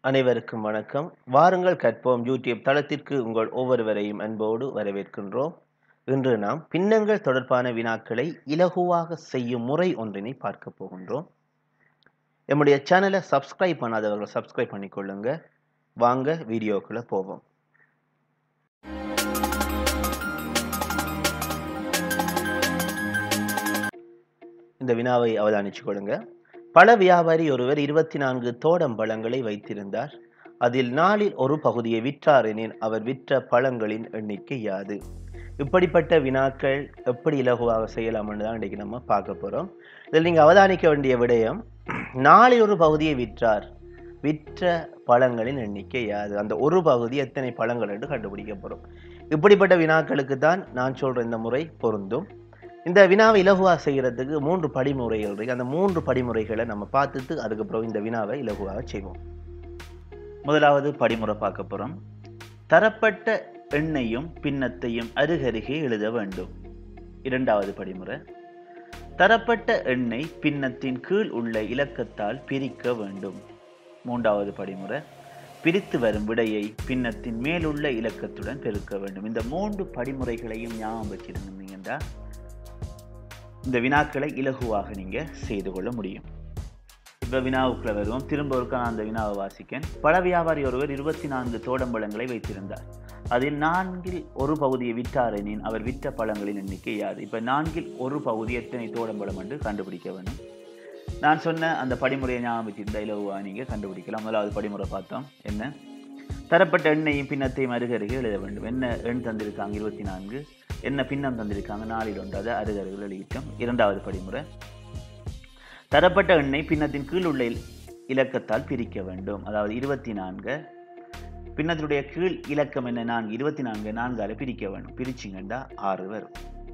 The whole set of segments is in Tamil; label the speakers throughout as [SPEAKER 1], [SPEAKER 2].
[SPEAKER 1] அனைவருக்கும் வணக்கம் வாருங்கள் கற்போம் யூடியூப் தளத்திற்கு உங்கள் ஒவ்வொருவரையும் அன்போடு வரவேற்கின்றோம் இன்று நாம் பின்னங்கள் தொடர்பான வினாக்களை இலகுவாக செய்யும் முறை ஒன்றினை பார்க்க போகின்றோம் நம்முடைய சேனலை சப்ஸ்கிரைப் பண்ணாதவர்கள் சப்ஸ்கிரைப் பண்ணிக்கொள்ளுங்க வாங்க வீடியோக்குள்ள போவோம் இந்த வினாவை அவதானிச்சு கொள்ளுங்க பழ வியாபாரி ஒருவர் இருபத்தி நான்கு தோடம் பழங்களை வைத்திருந்தார் அதில் நாளில் ஒரு பகுதியை விற்றார் எனில் அவர் விற்ற பழங்களின் எண்ணிக்கை யாது இப்படிப்பட்ட வினாக்கள் எப்படி இலகுவாக செய்யலாம்னு தான் இன்றைக்கி நம்ம பார்க்க போகிறோம் இதில் நீங்கள் அவதானிக்க வேண்டிய விடயம் நாளில் ஒரு பகுதியை விற்றார் விற்ற பழங்களின் எண்ணிக்கை யாது அந்த ஒரு பகுதி எத்தனை பழங்கள் என்று கண்டுபிடிக்க போகிறோம் இப்படிப்பட்ட வினாக்களுக்கு தான் நான் சொல்கிற இந்த முறை பொருந்தும் இந்த வினாவை இலகுவாக செய்கிறதுக்கு மூன்று படிமுறைகள் இருக்கு அந்த மூன்று படிமுறைகளை நம்ம பார்த்துட்டு அதுக்கப்புறம் இந்த வினாவை இலகுவாக செய்வோம் முதலாவது படிமுறை பார்க்க போகிறோம் தரப்பட்ட எண்ணையும் பின்னத்தையும் அருகருகே எழுத வேண்டும் இரண்டாவது படிமுறை தரப்பட்ட எண்ணை பின்னத்தின் கீழ் உள்ள இலக்கத்தால் பிரிக்க வேண்டும் மூன்றாவது படிமுறை பிரித்து வரும் விடையை பின்னத்தின் மேலுள்ள இலக்கத்துடன் பெருக்க வேண்டும் இந்த மூன்று படிமுறைகளையும் ஞாபகம் வச்சிருந்தீங்கன்னா இந்த வினாக்களை இலகுவாக நீங்க செய்து கொள்ள முடியும் இப்ப வினாவுக்குள்ள வருவோம் திரும்ப ஒருக்கா நான் அந்த வினாவை வாசிக்கேன் பழ வியாபாரி ஒருவர் இருபத்தி நான்கு தோடம்பழங்களை வைத்திருந்தார் அதில் நான்கில் ஒரு பகுதியை விற்றாரெனின் அவர் விற்ற பழங்களின் எண்ணிக்கை யாது இப்ப நான்கில் ஒரு பகுதி எத்தனை தோடம்பழம் என்று கண்டுபிடிக்க வேண்டும் நான் சொன்ன அந்த படிமுறையை ஞாபகம் வச்சிருந்த இலகுவா நீங்க கண்டுபிடிக்கலாம் முதலாவது படிமுறை பார்த்தோம் என்ன தரப்பட்ட எண்ணையும் பின்னத்தையும் அருகருகே எழுத வேண்டும் என்ன எண் தந்திருக்காங்க இருபத்தி நான்கு என்ன பின்னம் தந்திருக்காங்க நாளில் ஒன்று அதை அருகருகில் எழுதிட்டோம் இரண்டாவது படிமுறை தரப்பட்ட எண்ணெய் பின்னத்தின் கீழ் உள்ள இலக்கத்தால் பிரிக்க வேண்டும் அதாவது இருபத்தி நான்கு பின்னத்தினுடைய கீழ் இலக்கம் என்ன நான்கு இருபத்தி நான்கு நான்கால பிரிக்க வேண்டும் பிரிச்சிங்கண்டா ஆறு வரும்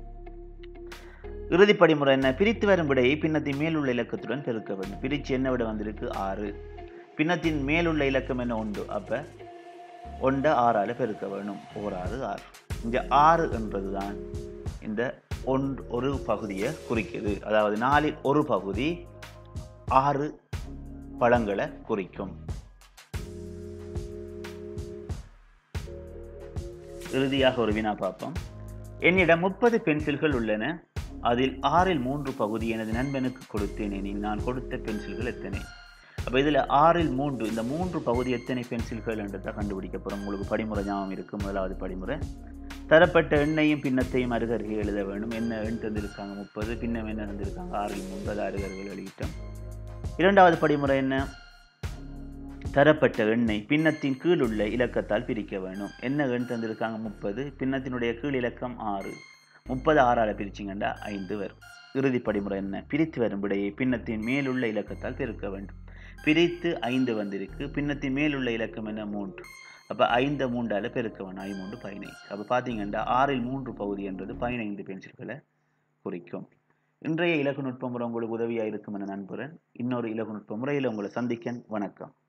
[SPEAKER 1] இறுதி படிமுறை என்ன பிரித்து வரும் விடையை பின்னத்தின் மேலுள்ள இலக்கத்துடன் பெருக்க வேண்டும் பிரிச்சு என்ன விட வந்திருக்கு ஆறு பின்னத்தின் மேலுள்ள இலக்கம் என்ன உண்டு அப்ப ஒன்றை ஆறால பெருக்க வேணும் ஓர் ஆறு ஆறு இந்த ஆறு என்றதுதான் இந்த ஒன்று ஒரு பகுதியை குறிக்குது அதாவது நாலில் ஒரு பகுதி ஆறு பழங்களை குறிக்கும் இறுதியாக ஒரு வினா பார்ப்போம் என்னிடம் முப்பது பென்சில்கள் உள்ளன அதில் ஆறில் மூன்று பகுதி எனது நண்பனுக்கு கொடுத்தேன் எனில் நான் கொடுத்த பென்சில்கள் எத்தனை அப்போ இதில் ஆறில் மூன்று இந்த மூன்று பகுதி எத்தனை பென்சில்கள் என்றதை கண்டுபிடிக்க போகிறோம் உங்களுக்கு படிமுறை ஞாபகம் இருக்குது முதலாவது படிமுறை தரப்பட்ட எண்ணையும் பின்னத்தையும் அருகருகே எழுத வேண்டும் என்ன எண் தந்திருக்காங்க முப்பது பின்னம் என்ன தந்திருக்காங்க ஆறில் மூன்று அது அருகருகில் எழுதிட்டோம் இரண்டாவது படிமுறை என்ன தரப்பட்ட எண்ணெய் பின்னத்தின் கீழ் உள்ள இலக்கத்தால் பிரிக்க வேணும் என்ன எண் தந்திருக்காங்க முப்பது பின்னத்தினுடைய கீழ் இலக்கம் ஆறு முப்பது ஆறால பிரிச்சிங்கண்டா ஐந்து வரும் இறுதி படிமுறை என்ன பிரித்து வரும் விடையை பின்னத்தின் மேலுள்ள இலக்கத்தால் பெருக்க வேண்டும் பிரித்து ஐந்து வந்திருக்கு பின்னத்தின் மேலுள்ள இலக்கம் என்ன மூன்று அப்போ ஐந்து மூன்றால பெருக்க வேணும் ஐ மூன்று பதினைந்து அப்போ பார்த்தீங்கன்னா ஆறில் மூன்று பகுதி என்றது பதினைந்து பென்சில்களை குறிக்கும் இன்றைய இலக்கு நுட்ப முறை உங்களுக்கு உதவியாக இருக்கும் என நண்புறேன் இன்னொரு இலக்கு நுட்ப முறையில் உங்களை சந்திக்கன் வணக்கம்